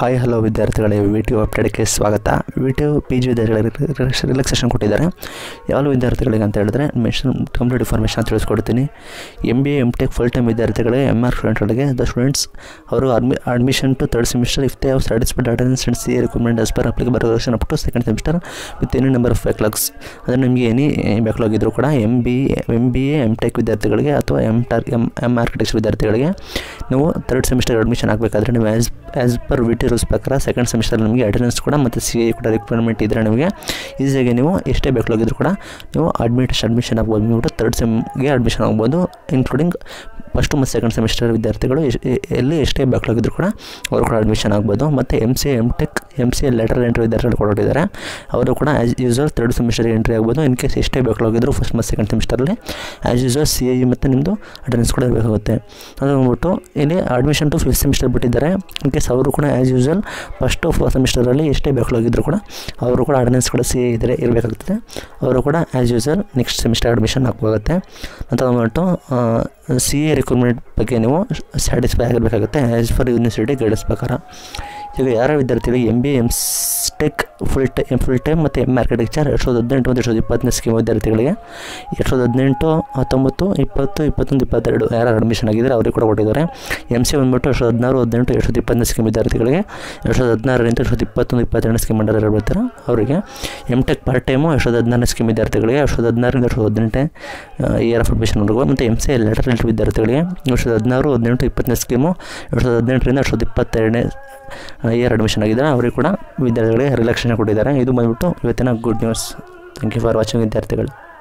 hi hello ವಿದ್ಯಾರ್ಥಿಗಳೇ V T U ಅಪ್ಡೇಟ್ಗೆ ಸ್ವಾಗತ V T U P G ವಿದ್ಯಾರ್ಥಿಗಳಿಗೆ ರಿಲ್ಯಾಕ್ಸೇಷನ್ ಕೊಟ್ಟಿದ್ದಾರೆ ಯಾವ ವಿದ್ಯಾರ್ಥಿಗಳಿಗೆ ಅಂತ ಹೇಳಿದ್ರೆ ಮೆನ್ಷನ್ ಕಂಪ್ಲೀಟ್ ಇನ್ಫಾರ್ಮೇಷನ್ ತಿಳಿಸ್ಕೊಡ್ತೀನಿ M B A M tech full time ವಿದ್ಯಾರ್ಥಿಗಳಿಗೆ ಎಮ್ ಆರ್ ಸ್ಟೂಡೆಂಟ್ಗಳಿಗೆ ದ ಸ್ಟೂಡೆಂಟ್ಸ್ ಅವರು ಅಡ್ಮಿ admission to third semester if they have satisfied attendance and C recruitment as per applicable resolution up to second semester with any number of backlogs ಅಂದರೆ ನಿಮಗೆ any backlog ಇದ್ದರೂ ಕೂಡ M B M B A M tech ವಿದ್ಯಾರ್ಥಿಗಳಿಗೆ ಅಥವಾ M ಟಾರ್ M M architecture ವಿದ್ಯಾರ್ಥಿಗಳಿಗೆ ನೀವು third semester admission ಆಗಬೇಕಾದ್ರೆ ನೀವು as as per V T rules ಪ್ರಕಾರ ಸೆಕೆಂಡ್ ಸೆಮಿಸ್ಟರ್ ನಿಮಗೆ ಅಟೆಂಡೆನ್ಸ್ ಕೂಡ ಮತ್ತು ಸಿ ಎ ಕೂಡ ರಿಕ್ವೈರ್ಮೆಂಟ್ ಇದ್ದರೆ ನಿಮಗೆ ಈಸಿಯಾಗಿ ನೀವು ಎಷ್ಟೇ ಬ್ಯಾಕ್ಲಾಗಿದ್ರು ಕೂಡ ನೀವು ಅಡ್ಮಿಟೇಷನ್ ಅಡ್ಮಿಷನ್ ಆಗ್ಬೋದು ನೀವು ಥರ್ಡ್ ಸೆಮ್ಗೆ ಅಡ್ಮಿಷನ್ ಆಗ್ಬೋದು ಇನ್ಕ್ಲೂಡಿಂಗ್ ಫಸ್ಟು ಮತ್ತು ಸೆಕೆಂಡ್ ಸೆಮಿಸ್ಟರ್ ವಿದ್ಯಾರ್ಥಿಗಳು ಎಶ್- ಎ- ಎಲ್ಲಿ ಎಷ್ಟೇ ಬ್ಯಾಕ್ಲಾಗಿದ್ರು ಕೂಡ ಅವರು ಕೂಡ ಅಡ್ಮಿಷನ್ ಆಗ್ಬೋದು ಮತ್ತು M C M tech M C lateral entry ವಿದ್ಯಾರ್ಥಿಗಳು ಕೊಟ್ಟಿದ್ದಾರೆ ಅವರು ಕೂಡ ಆ್ಯಸ್ ಯೂಸ್ವಲ್ ಥರ್ಡ್ ಸೆಮಿಸ್ಟರ್ಗೆ ಎಂಟ್ರಿ ಆಗ್ಬೋದು ಇನ್ ಕೇಸ್ ಎಷ್ಟೇ ಬ್ಯಾಕ್ಲಾಗಿದ್ರು ಫಸ್ಟ್ ಮತ್ತು ಸೆಕೆಂಡ್ ಸೆಮಿಸ್ಟರಲ್ಲಿ ಆ್ಯಸ್ ಯೂಸ್ವಲ್ ಸಿ ಎ ಮತ್ತು ನಿಮ್ಮದು ಅಟೆಂಡೆನ್ಸ್ ಕೂಡ ಇರಬೇಕಾಗುತ್ತೆ ಅದು ಬಂದ್ಬಿಟ್ಟು ಇಲ್ಲಿ ಅಡ್ಮಿಷನ್ ಟು ಫಿಫ್ತ್ ಸೆಮಿಸ್ಟರ್ ಬಿಟ್ಟಿದ್ದಾರೆ ಇನ್ ಕೇಸ್ ಅವರು ಕೂಡ ಆ್ಯಸ್ ಯೂಸ್ವಲ್ ಫಸ್ಟು ಫೋರ್ತ್ ಸೆಮಿಸ್ಟರಲ್ಲಿ ಎಷ್ಟೇ ಬ್ಯಾಕ್ಲಾಗಿದ್ರು ಕೂಡ ಅವರು ಕೂಡ ಅಟೆಂಡೆನ್ಸ್ ಕೂಡ ಸಿ ಇದ್ದರೆ ಇರಬೇಕಾಗ್ತದೆ ಅವರು ಕೂಡ as usual next semester admission ಹಾಕಬೇಕಾಗುತ್ತೆ ನಂತರ ಬಂದ್ಬಿಟ್ಟು ಸಿ ಎ ರಿಕ್ರೂಟ್ಮೆಂಟ್ ಬಗ್ಗೆ ನೀವು ಸ್ಯಾಟಿಸ್ಫೈ ಆಗಿರಬೇಕಾಗುತ್ತೆ ಆ್ಯಸ್ ಫರ್ ಯೂನಿವರ್ಸಿಟಿ ಗೈಡೆನ್ಸ್ ಪ್ರಕಾರ ಈಗ ಯಾರ ವಿದ್ಯಾರ್ಥಿಗಳು M B M tech full ಟೈ ಫುಲ್ ಟೈಮ್ ಮತ್ತು ಎಮ್ ಆರ್ಕಿಟೆಕ್ಚರ್ ಎರಡು ಸಾವಿರದ ಹದಿನೆಂಟು ಮತ್ತು ಎರಡು ಸಾವಿರದ ಇಪ್ಪತ್ತನೇ ಸ್ಕೀಮ್ ವಿದ್ಯಾರ್ಥಿಗಳಿಗೆ ಎರಡು ಸಾವಿರದ ಹದಿನೆಂಟು ಹತ್ತೊಂಬತ್ತು ಇಪ್ಪತ್ತು ಇಪ್ಪತ್ತೊಂದು ಇಪ್ಪತ್ತೆರಡು ಯಾರು ಅಡ್ಮಿಷನ್ ಆಗಿದ್ದಾರೆ ಅವ್ರಿಗೆ ಕೂಡ ಕೊಟ್ಟಿದ್ದಾರೆ ಎಮ್ ಸಿ ಬಂದ್ಬಿಟ್ಟು ಎರಡು ಸಾವಿರದ ಹದಿನಾರು ಹದಿನೆಂಟು ಎರಡು ಸಾವಿರದ ಇಪ್ಪತ್ತನೇ ಸ್ಕೀಮ್ ವಿದ್ಯಾರ್ಥಿಗಳಿಗೆ ಎರಡು ಸಾವಿರದ ಹದಿನಾರರಿಂದ ಎರಡು ಸಾವಿರದ ಇಪ್ಪತ್ತೊಂದು ಇಪ್ಪತ್ತೆರಡನೇ ಸ್ಕೀಮ್ ಅಂಡರ್ ಬರ್ತಾರೆ ಅವರಿಗೆ ಎಮ್ ಟೆಕ್ ಪಾರ್ಟ್ ಟೈಮು ಎರಡು ಸಾವಿರದ ಹದಿನಾರನೇ ಸ್ಕೀಮ್ ವಿದ್ಯಾರ್ಥಿಗಳಿಗೆ ಎರಡು ಸಾವಿರದ ಹದಿನಾರರಿಂದ ಎರಡು ಸಾವಿರದ ಹದಿನೆಂಟನೇ ಇಯರ್ ಆಫ್ ಅಡ್ಮಿಷನ್ವರೆಗೂ ಮತ್ತು ಎಮ್ ಸಿ ಲೆಟರ್ ಎಂಟ್ರಿ ವಿದ್ಯಾರ್ಥಿಗಳಿಗೆ ಎರಡು ಸಾವಿರದ ಹದಿನಾರು ಹದಿನೆಂಟು ಇಪ್ಪತ್ತನೇ ಸ್ಕೀಮು ಎರಡು ಸಾವಿರದ ಹದಿನೆಂಟರಿಂದ ಎರಡು ಸಾವಿರದ ಇಪ್ಪತ್ತೆರಡನೇ ಇಯರ್ ಅಡ್ಮಿಷನ್ ಆಗಿದ್ದಾರೆ ಅವರಿಗೆ ಕೂಡ ವಿದ್ಯಾರ್ಥಿಗಳಿಗೆ ರಿಲ್ಯಾಕ್ಸೇಷನ್ ಕೊಟ್ಟಿದ್ದಾರೆ ಇದು ಬಂದ್ಬಿಟ್ಟು ಇವತ್ತಿನ good news thank you for watching ವಿದ್ಯಾರ್ಥಿಗಳು